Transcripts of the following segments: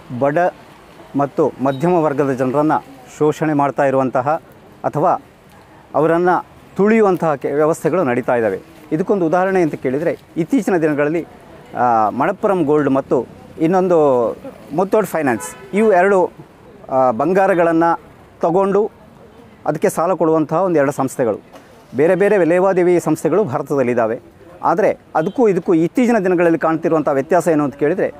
ಬಡ ಮತ್ತು ಮಧ್ಯಮ ವರ್ಗದ ಜನರನ್ನು ಶೋಷಣೆ ಮಾಡ್ತಾ ಇರುವಂತಹ ಅಥವಾ ಅವರನ್ನು ತುಳಿಯುವಂತಹ ಕೆ ವ್ಯವಸ್ಥೆಗಳು ನಡೀತಾ ಇದ್ದಾವೆ ಇದಕ್ಕೊಂದು ಉದಾಹರಣೆ ಅಂತ ಕೇಳಿದರೆ ಇತ್ತೀಚಿನ ದಿನಗಳಲ್ಲಿ ಆ, ಮಣಪ್ಪುರಂ ಗೋಲ್ಡ್ ಮತ್ತು ಇನ್ನೊಂದು ಮುತ್ತೋಡ್ ಫೈನಾನ್ಸ್ ಇವು ಎರಡು ಬಂಗಾರಗಳನ್ನು ತಗೊಂಡು ಅದಕ್ಕೆ ಸಾಲ ಕೊಡುವಂತಹ ಒಂದು ಎರಡು ಸಂಸ್ಥೆಗಳು ಬೇರೆ ಬೇರೆ ಲೇವಾದೇವಿ ಸಂಸ್ಥೆಗಳು ಭಾರತದಲ್ಲಿದ್ದಾವೆ ಆದರೆ ಅದಕ್ಕೂ ಇದಕ್ಕೂ ಇತ್ತೀಚಿನ ದಿನಗಳಲ್ಲಿ ಕಾಣ್ತಿರುವಂಥ ವ್ಯತ್ಯಾಸ ಏನು ಅಂತ ಕೇಳಿದರೆ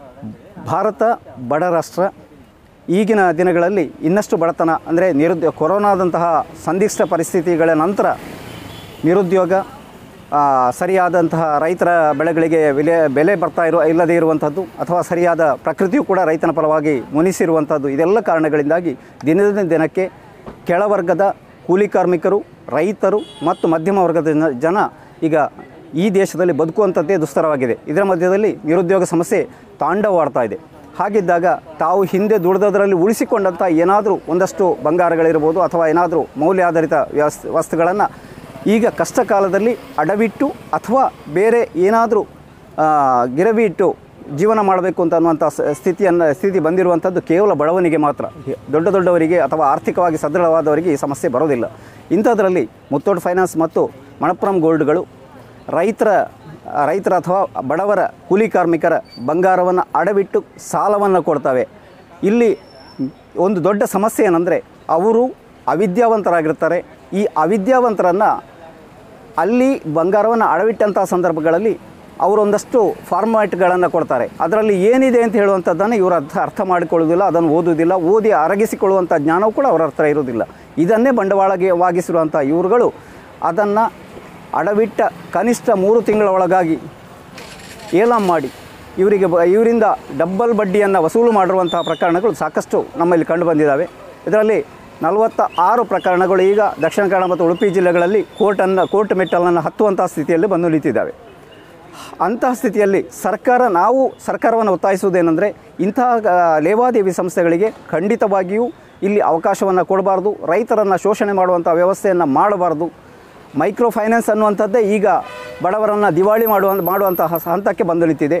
ಭಾರತ ಬಡ ರಾಷ್ಟ್ರ ಈಗಿನ ದಿನಗಳಲ್ಲಿ ಇನ್ನಷ್ಟು ಬಡತನ ಅಂದರೆ ನಿರುದ್ಯೋಗ ಕೊರೋನಾದಂತಹ ಸಂದಿಗ್ಧ ಪರಿಸ್ಥಿತಿಗಳ ನಂತರ ನಿರುದ್ಯೋಗ ಆ, ಸರಿಯಾದಂತಹ ರೈತರ ಬೆಳೆಗಳಿಗೆ ಬೆಲೆ ಬೆಲೆ ಬರ್ತಾ ಇರುವ ಇಲ್ಲದೇ ಇರುವಂಥದ್ದು ಅಥವಾ ಸರಿಯಾದ ಪ್ರಕೃತಿಯು ಕೂಡ ರೈತನ ಪರವಾಗಿ ಮುನಿಸಿರುವಂಥದ್ದು ಇದೆಲ್ಲ ಕಾರಣಗಳಿಂದಾಗಿ ದಿನದಿಂದ ದಿನಕ್ಕೆ ಕೆಳವರ್ಗದ ಕೂಲಿ ಕಾರ್ಮಿಕರು ರೈತರು ಮತ್ತು ಮಧ್ಯಮ ವರ್ಗದ ಜನ- ಜನ ಈಗ ಈ ದೇಶದಲ್ಲಿ ಬದುಕುವಂಥದ್ದೇ ದುಸ್ತರವಾಗಿದೆ ಇದರ ಮಧ್ಯದಲ್ಲಿ ನಿರುದ್ಯೋಗ ಸಮಸ್ಯೆ ತಾಂಡವವಾಡ್ತಾ ಇದೆ ಹಾಗಿದ್ದಾಗ ತಾವು ಹಿಂದೆ ದುಡಿದದರಲ್ಲಿ ಉಳಿಸಿಕೊಂಡಂಥ ಏನಾದರೂ ಒಂದಷ್ಟು ಬಂಗಾರಗಳಿರ್ಬೋದು ಅಥವಾ ಏನಾದರೂ ಮೌಲ್ಯಾಧಾರಿತ ವ್ಯವಸ್ ವಸ್ತುಗಳನ್ನು ಈಗ ಕಷ್ಟ ಕಾಲದಲ್ಲಿ ಅಡವಿಟ್ಟು ಅಥವಾ ಬೇರೆ ಏನಾದರೂ ಗಿರವಿ ಇಟ್ಟು ಜೀವನ ಮಾಡಬೇಕು ಅಂತ ಅನ್ನುವಂಥ ಸ- ಸ್ಥಿತಿಯನ್ನು ಸ್ಥಿತಿ ಬಂದಿರುವಂಥದ್ದು ಕೇವಲ ಬಡವನಿಗೆ ಮಾತ್ರ ಹೆ- ದೊಡ್ಡ ದೊಡ್ಡವರಿಗೆ ಅಥವಾ ಆರ್ಥಿಕವಾಗಿ ಸದೃಢವಾದವರಿಗೆ ಈ ಸಮಸ್ಯೆ ಬರೋದಿಲ್ಲ ಇಂಥದ್ರಲ್ಲಿ ಮುತ್ತೋಟ್ ಫೈನಾನ್ಸ್ ಮತ್ತು ಮಣಪ್ಪುರಂ ಗೋಲ್ಡ್ಗಳು ರೈತರ ರೈತರ ಅಥವಾ ಬಡವರ ಕೂಲಿ ಕಾರ್ಮಿಕರ ಬಂಗಾರವನ್ನು ಅಡವಿಟ್ಟು ಸಾಲವನ್ನು ಕೊಡ್ತವೆ ಇಲ್ಲಿ ಒಂದು ದೊಡ್ಡ ಸಮಸ್ಯೆ ಏನಂದರೆ ಅವರು ಅವಿದ್ಯಾವಂತರಾಗಿರ್ತಾರೆ ಈ ಅವಿದ್ಯಾವಂತರನ್ನು ಅಲ್ಲಿ ಬಂಗಾರವನ್ನು ಅಡವಿಟ್ಟಂಥ ಸಂದರ್ಭಗಳಲ್ಲಿ ಅವರೊಂದಷ್ಟು ಫಾರ್ಮ್ಯಾಟ್ಗಳನ್ನು ಕೊಡ್ತಾರೆ ಅದರಲ್ಲಿ ಏನಿದೆ ಅಂತ ಹೇಳುವಂಥದ್ದನ್ನು ಇವರು ಅರ್ಥ ಅರ್ಥ ಮಾಡಿಕೊಳ್ಳುವುದಿಲ್ಲ ಅದನ್ನು ಓದುವುದಿಲ್ಲ ಓದಿ ಅರಗಿಸಿಕೊಳ್ಳುವಂಥ ಜ್ಞಾನವೂ ಕೂಡ ಅವರ ಹತ್ರ ಇರುವುದಿಲ್ಲ ಇದನ್ನೇ ಬಂಡವಾಳಗೆ ವಾಗಿಸಿರುವಂಥ ಇವರುಗಳು ಅದನ್ನು ಅಡವಿಟ್ಟ ಕನಿಷ್ಠ ಮೂರು ತಿಂಗಳ ಒಳಗಾಗಿ ಏಲಂ ಮಾಡಿ ಇವರಿಗೆ ಬ ಇವರಿಂದ ಡಬ್ಬಲ್ ಬಡ್ಡಿಯನ್ನು ವಸೂಲು ಮಾಡಿರುವಂತಹ ಪ್ರಕರಣಗಳು ಸಾಕಷ್ಟು ನಮ್ಮಲ್ಲಿ ಕಂಡುಬಂದಿದ್ದಾವೆ ಇದರಲ್ಲಿ ನಲವತ್ತ ಆರು ಪ್ರಕರಣಗಳು ಈಗ ದಕ್ಷಿಣ ಕನ್ನಡ ಮತ್ತು ಉಡುಪಿ ಜಿಲ್ಲೆಗಳಲ್ಲಿ ಕೋರ್ಟನ್ನು ಕೋರ್ಟ್ ಮೆಟ್ಟಲನ್ನು ಹತ್ತುವಂತಹ ಸ್ಥಿತಿಯಲ್ಲಿ ಬಂದು ನಿಂತಿದ್ದಾವೆ ಅಂತಹ ಸ್ಥಿತಿಯಲ್ಲಿ ಸರ್ಕಾರ ನಾವು ಸರ್ಕಾರವನ್ನು ಒತ್ತಾಯಿಸುವುದೇನೆಂದರೆ ಇಂತಹ ಆ, ಲೇವಾದೇವಿ ಸಂಸ್ಥೆಗಳಿಗೆ ಖಂಡಿತವಾಗಿಯೂ ಇಲ್ಲಿ ಅವಕಾಶವನ್ನು ಕೊಡಬಾರ್ದು ರೈತರನ್ನು ಶೋಷಣೆ ಮಾಡುವಂಥ ವ್ಯವಸ್ಥೆಯನ್ನು ಮಾಡಬಾರ್ದು ಮೈಕ್ರೋ ಫೈನಾನ್ಸ್ ಅನ್ನುವಂಥದ್ದೇ ಈಗ ಬಡವರನ್ನು ದಿವಾಳಿ ಮಾಡುವ ಮಾಡುವಂತಹ ಹಂತಕ್ಕೆ ಬಂದು ನಿಂತಿದೆ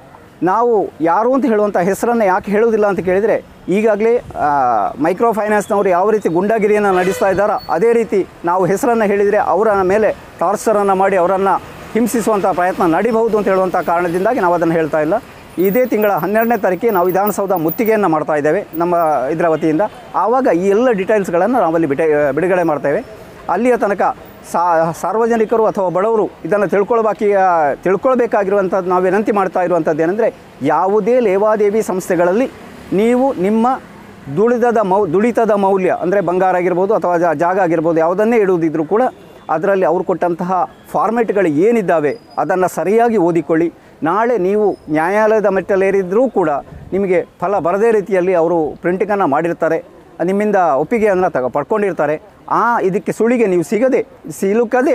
ನಾವು ಯಾರು ಅಂತ ಹೇಳುವಂಥ ಹೆಸರನ್ನು ಯಾಕೆ ಹೇಳುವುದಿಲ್ಲ ಅಂತ ಕೇಳಿದರೆ ಈಗಾಗಲೇ ಮೈಕ್ರೋ ಫೈನಾನ್ಸ್ನವರು ಯಾವ ರೀತಿ ಗುಂಡಾಗಿರಿಯನ್ನು ನಡೆಸ್ತಾ ಇದ್ದಾರೋ ಅದೇ ರೀತಿ ನಾವು ಹೆಸರನ್ನು ಹೇಳಿದರೆ ಅವರ ಮೇಲೆ ಟಾರ್ಚರನ್ನು ಮಾಡಿ ಅವರನ್ನು ಹಿಂಸಿಸುವಂಥ ಪ್ರಯತ್ನ ನಡಿಬಹುದು ಅಂತ ಹೇಳುವಂಥ ಕಾರಣದಿಂದಾಗಿ ನಾವು ಅದನ್ನು ಹೇಳ್ತಾ ಇಲ್ಲ ಇದೇ ತಿಂಗಳ ಹನ್ನೆರಡನೇ ತಾರೀಕಿಗೆ ನಾವು ವಿಧಾನಸೌಧ ಮುತ್ತಿಗೆಯನ್ನು ಮಾಡ್ತಾ ಇದ್ದೇವೆ ನಮ್ಮ ಇದರ ವತಿಯಿಂದ ಆವಾಗ ಈ ಎಲ್ಲ ಡೀಟೇಲ್ಸ್ಗಳನ್ನು ನಾವಲ್ಲಿ ಬಿಟ ಬಿಡುಗಡೆ ಮಾಡ್ತೇವೆ ಅಲ್ಲಿಯ ತನಕ ಸಾ ಸಾರ್ವಜನಿಕರು ಅಥವಾ ಬಡವರು ಇದನ್ನು ತಿಳ್ಕೊಳ್ಬೇಕಿ ತಿಳ್ಕೊಳ್ಬೇಕಾಗಿರುವಂಥದ್ದು ನಾವು ವಿನಂತಿ ಮಾಡ್ತಾ ಇರುವಂಥದ್ದು ಏನಂದರೆ ಯಾವುದೇ ಲೇವಾದೇವಿ ಸಂಸ್ಥೆಗಳಲ್ಲಿ ನೀವು ನಿಮ್ಮ ದುಡಿದದ ಮೌ ದುಡಿತದ ಮೌಲ್ಯ ಅಂದರೆ ಬಂಗಾರ ಆಗಿರ್ಬೋದು ಅಥವಾ ಜಾ- ಜಾಗ ಆಗಿರ್ಬೋದು ಯಾವುದನ್ನೇ ಇಡುವುದಿದ್ರೂ ಕೂಡ ಅದರಲ್ಲಿ ಅವರು ಕೊಟ್ಟಂತಹ ಫಾರ್ಮೆಟ್ಗಳು ಏನಿದ್ದಾವೆ ಅದನ್ನು ಸರಿಯಾಗಿ ಓದಿಕೊಳ್ಳಿ ನಾಳೆ ನೀವು ನ್ಯಾಯಾಲಯದ ಮೆಟ್ಟಲೇರಿದ್ರೂ ಕೂಡ ನಿಮಗೆ ಫಲ ಬರದೇ ರೀತಿಯಲ್ಲಿ ಅವರು ಪ್ರಿಂಟಿಂಗನ್ನು ಮಾಡಿರ್ತಾರೆ ನಿಮ್ಮಿಂದ ಒಪ್ಪಿಗೆಯನ್ನು ತಗ ಪಡ್ಕೊಂಡಿರ್ತಾರೆ ಆ ಇದಕ್ಕೆ ಸುಳಿಗೆ ನೀವು ಸಿಗದೆ ಸಿಲುಕದೆ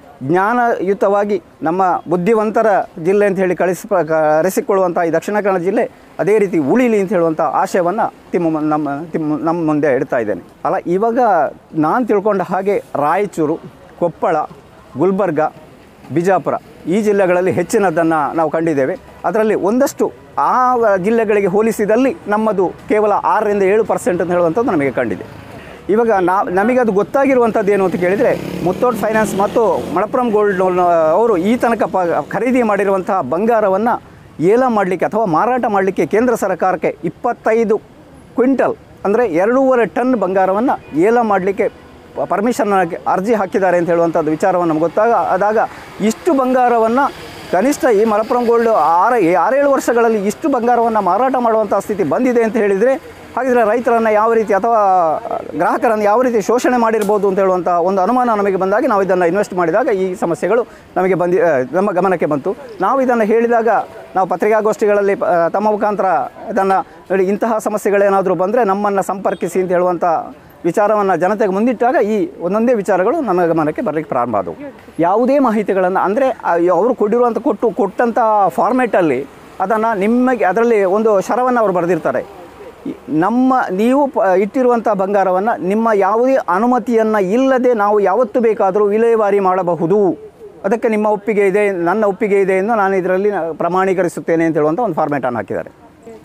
ಜ್ಞಾನಯುತವಾಗಿ ನಮ್ಮ ಬುದ್ಧಿವಂತರ ಜಿಲ್ಲೆ ಅಂತ ಹೇಳಿ ಕಳಿಸಿ ಕರೆಸಿಕೊಳ್ಳುವಂಥ ಈ ದಕ್ಷಿಣ ಕನ್ನಡ ಜಿಲ್ಲೆ ಅದೇ ರೀತಿ ಉಳಿಲಿ ಅಂತ ಹೇಳುವಂಥ ಆಶಯವನ್ನು ತಿಮ್ಮ ನಮ್ಮ ತಿಮ್ಮ ನಮ್ಮ ಮುಂದೆ ಇಡ್ತಾ ಇದ್ದೇನೆ ಅಲ್ಲ ಇವಾಗ ನಾನು ತಿಳ್ಕೊಂಡ ಹಾಗೆ ರಾಯಚೂರು ಕೊಪ್ಪಳ ಗುಲ್ಬರ್ಗ ಬಿಜಾಪುರ ಈ ಜಿಲ್ಲೆಗಳಲ್ಲಿ ಹೆಚ್ಚಿನದನ್ನು ನಾವು ಕಂಡಿದ್ದೇವೆ ಅದರಲ್ಲಿ ಒಂದಷ್ಟು ಆ ಜಿಲ್ಲೆಗಳಿಗೆ ಹೋಲಿಸಿದಲ್ಲಿ ನಮ್ಮದು ಕೇವಲ ಆರರಿಂದ ಏಳು ಪರ್ಸೆಂಟ್ ಅಂತ ಹೇಳುವಂಥದ್ದು ನಮಗೆ ಕಂಡಿದೆ ಇವಾಗ ನಾ ನಮಗೆ ಅದು ಗೊತ್ತಾಗಿರುವಂಥದ್ದು ಏನು ಅಂತ ಕೇಳಿದರೆ ಮುತ್ತೋಟ್ ಫೈನಾನ್ಸ್ ಮತ್ತು ಮಣಪ್ಪುರಂ ಗೋಲ್ಡ್ ಲೋನ್ ಅವರು ಈ ತನಕ ಪ ಖರೀದಿ ಮಾಡಿರುವಂತಹ ಬಂಗಾರವನ್ನು ಏಲ ಮಾಡಲಿಕ್ಕೆ ಅಥವಾ ಮಾರಾಟ ಮಾಡಲಿಕ್ಕೆ ಕೇಂದ್ರ ಸರ್ಕಾರಕ್ಕೆ ಇಪ್ಪತ್ತೈದು ಕ್ವಿಂಟಲ್ ಅಂದರೆ ಎರಡೂವರೆ ಟನ್ ಬಂಗಾರವನ್ನು ಏಲ ಮಾಡಲಿಕ್ಕೆ ಪರ್ಮಿಷನ್ ಅರ್ಜಿ ಹಾಕಿದ್ದಾರೆ ಅಂತ ಹೇಳುವಂಥದ್ದು ವಿಚಾರವನ್ನು ನಮ್ಗೆ ಗೊತ್ತಾಗ ಆದಾಗ ಇಷ್ಟು ಬಂಗಾರವನ್ನು ಕನಿಷ್ಠ ಈ ಮಲಪ್ಪುರಂ ಗೋಲ್ಡ್ ಆರು ಆರೇಳು ವರ್ಷಗಳಲ್ಲಿ ಇಷ್ಟು ಬಂಗಾರವನ್ನು ಮಾರಾಟ ಮಾಡುವಂಥ ಸ್ಥಿತಿ ಬಂದಿದೆ ಅಂತ ಹೇಳಿದರೆ ಹಾಗಿದ್ರೆ ರೈತರನ್ನು ಯಾವ ರೀತಿ ಅಥವಾ ಗ್ರಾಹಕರನ್ನು ಯಾವ ರೀತಿ ಶೋಷಣೆ ಮಾಡಿರ್ಬೋದು ಅಂತ ಹೇಳುವಂಥ ಒಂದು ಅನುಮಾನ ನಮಗೆ ಬಂದಾಗ ನಾವು ಇದನ್ನು ಇನ್ವೆಸ್ಟ್ ಮಾಡಿದಾಗ ಈ ಸಮಸ್ಯೆಗಳು ನಮಗೆ ಬಂದಿ ಆ, ನಮ್ಮ ಗಮನಕ್ಕೆ ಬಂತು ನಾವು ಇದನ್ನು ಹೇಳಿದಾಗ ನಾವು ಪತ್ರಿಕಾಗೋಷ್ಠಿಗಳಲ್ಲಿ ಆ, ತಮ್ಮ ಮುಖಾಂತರ ಇದನ್ನು ನೋಡಿ ಇಂತಹ ಸಮಸ್ಯೆಗಳೇನಾದರೂ ಬಂದರೆ ನಮ್ಮನ್ನು ಸಂಪರ್ಕಿಸಿ ಅಂತ ಹೇಳುವಂಥ ವಿಚಾರವನ್ನು ಜನತೆಗೆ ಮುಂದಿಟ್ಟಾಗ ಈ ಒಂದೊಂದೇ ವಿಚಾರಗಳು ನಮ್ಮ ಗಮನಕ್ಕೆ ಬರಲಿಕ್ಕೆ ಪ್ರಾರಂಭ ಆದವು ಯಾವುದೇ ಮಾಹಿತಿಗಳನ್ನು ಅಂದರೆ ಅವರು ಕೊಟ್ಟಿರುವಂಥ ಕೊಟ್ಟು ಕೊಟ್ಟಂಥ ಫಾರ್ಮೇಟಲ್ಲಿ ಅದನ್ನು ನಿಮಗೆ ಅದರಲ್ಲಿ ಒಂದು ಶರವನ್ನು ಅವರು ಬರೆದಿರ್ತಾರೆ ಈ- ನಮ್ಮ ನೀವು ಪ ಇಟ್ಟಿರುವಂಥ ಬಂಗಾರವನ್ನು ನಿಮ್ಮ ಯಾವುದೇ ಅನುಮತಿಯನ್ನು ಇಲ್ಲದೆ ನಾವು ಯಾವತ್ತು ಬೇಕಾದರೂ ವಿಲೇವಾರಿ ಮಾಡಬಹುದು ಅದಕ್ಕೆ ನಿಮ್ಮ ಒಪ್ಪಿಗೆ ಇದೆ ನನ್ನ ಒಪ್ಪಿಗೆ ಇದೆ ಎಂದು ನಾನು ಇದರಲ್ಲಿ ಪ್ರಮಾಣೀಕರಿಸುತ್ತೇನೆ ಅಂತ ಹೇಳುವಂಥ ಒಂದು ಫಾರ್ಮೇಟನ್ನು ಹಾಕಿದ್ದಾರೆ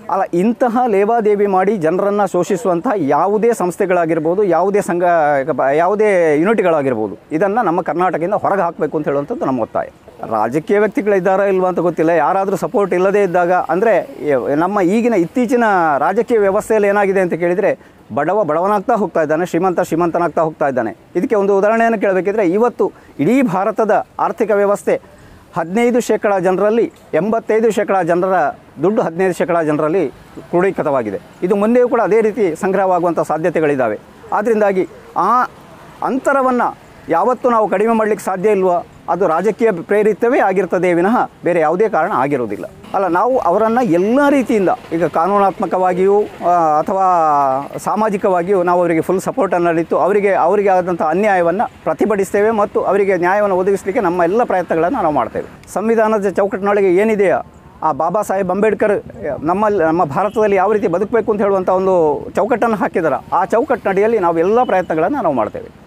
ಅಲ್ಲ ಇಂತಹ ಲೇವಾದೇವಿ ಮಾಡಿ ಜನರನ್ನು ಶೋಷಿಸುವಂತಹ ಯಾವುದೇ ಸಂಸ್ಥೆಗಳಾಗಿರ್ಬೋದು ಯಾವುದೇ ಸಂಘ ಯಾವುದೇ ಯೂನಿಟ್ಗಳಾಗಿರ್ಬೋದು ಇದನ್ನು ನಮ್ಮ ಕರ್ನಾಟಕದಿಂದ ಹೊರಗೆ ಹಾಕಬೇಕು ಅಂತ ಹೇಳುವಂಥದ್ದು ನಮ್ಮ ಒತ್ತಾಯ ರಾಜಕೀಯ ವ್ಯಕ್ತಿಗಳಿದ್ದಾರಾ ಇಲ್ವಾ ಅಂತ ಗೊತ್ತಿಲ್ಲ ಯಾರಾದರೂ ಸಪೋರ್ಟ್ ಇಲ್ಲದೇ ಇದ್ದಾಗ ಅಂದರೆ ನಮ್ಮ ಈಗಿನ ಇತ್ತೀಚಿನ ರಾಜಕೀಯ ವ್ಯವಸ್ಥೆಯಲ್ಲಿ ಏನಾಗಿದೆ ಅಂತ ಕೇಳಿದರೆ ಬಡವ ಬಡವನಾಗ್ತಾ ಹೋಗ್ತಾ ಇದ್ದಾನೆ ಶ್ರೀಮಂತ ಶ್ರೀಮಂತನಾಗ್ತಾ ಹೋಗ್ತಾ ಇದ್ದಾನೆ ಇದಕ್ಕೆ ಒಂದು ಉದಾಹರಣೆಯನ್ನು ಕೇಳಬೇಕಿದ್ರೆ ಇವತ್ತು ಇಡೀ ಭಾರತದ ಆರ್ಥಿಕ ವ್ಯವಸ್ಥೆ ಹದಿನೈದು ಶೇಕಡ ಜನರಲ್ಲಿ ಎಂಬತ್ತೈದು ಶೇಕಡ ಜನರ ದುಡ್ಡು ಹದಿನೈದು ಶೇಕಡ ಜನರಲ್ಲಿ ಕ್ರೋಢೀಕೃತವಾಗಿದೆ ಇದು ಮುಂದೆಯೂ ಕೂಡ ಅದೇ ರೀತಿ ಸಂಗ್ರಹವಾಗುವಂಥ ಸಾಧ್ಯತೆಗಳಿದ್ದಾವೆ ಆದ್ದರಿಂದಾಗಿ ಆ ಅಂತರವನ್ನು ಯಾವತ್ತೂ ನಾವು ಕಡಿಮೆ ಮಾಡಲಿಕ್ಕೆ ಸಾಧ್ಯ ಇಲ್ವೋ ಅದು ರಾಜಕೀಯ ಪ್ರೇರಿತವೇ ಆಗಿರ್ತದೆ ವಿನಃ ಬೇರೆ ಯಾವುದೇ ಕಾರಣ ಆಗಿರೋದಿಲ್ಲ ಅಲ್ಲ ನಾವು ಅವರನ್ನು ಎಲ್ಲ ರೀತಿಯಿಂದ ಈಗ ಕಾನೂನಾತ್ಮಕವಾಗಿಯೂ ಆ, ಅಥವಾ ಸಾಮಾಜಿಕವಾಗಿಯೂ ನಾವು ಅವರಿಗೆ ಫುಲ್ ಸಪೋರ್ಟನ್ನು ನೀಡಿತ್ತು ಅವರಿಗೆ ಅವರಿಗೆ ಆದಂಥ ಅನ್ಯಾಯವನ್ನು ಪ್ರತಿಭಟಿಸ್ತೇವೆ ಮತ್ತು ಅವರಿಗೆ ನ್ಯಾಯವನ್ನು ಒದಗಿಸಲಿಕ್ಕೆ ನಮ್ಮ ಎಲ್ಲ ಪ್ರಯತ್ನಗಳನ್ನು ನಾವು ಮಾಡ್ತೇವೆ ಸಂವಿಧಾನದ ಚೌಕಟ್ಟಿನೊಳಗೆ ಏನಿದೆಯೋ ಆ ಬಾಬಾ ಸಾಹೇಬ್ ಅಂಬೇಡ್ಕರ್ ನಮ್ಮಲ್ಲಿ ನಮ್ಮ ಭಾರತದಲ್ಲಿ ಯಾವ ರೀತಿ ಬದುಕಬೇಕು ಅಂತ ಹೇಳುವಂಥ ಒಂದು ಚೌಕಟ್ಟನ್ನು ಹಾಕಿದಾರೆ ಆ ಚೌಕಟ್ಟಿನಡಿಯಲ್ಲಿ ನಾವು ಎಲ್ಲ ಪ್ರಯತ್ನಗಳನ್ನು ನಾವು ಮಾಡ್ತೇವೆ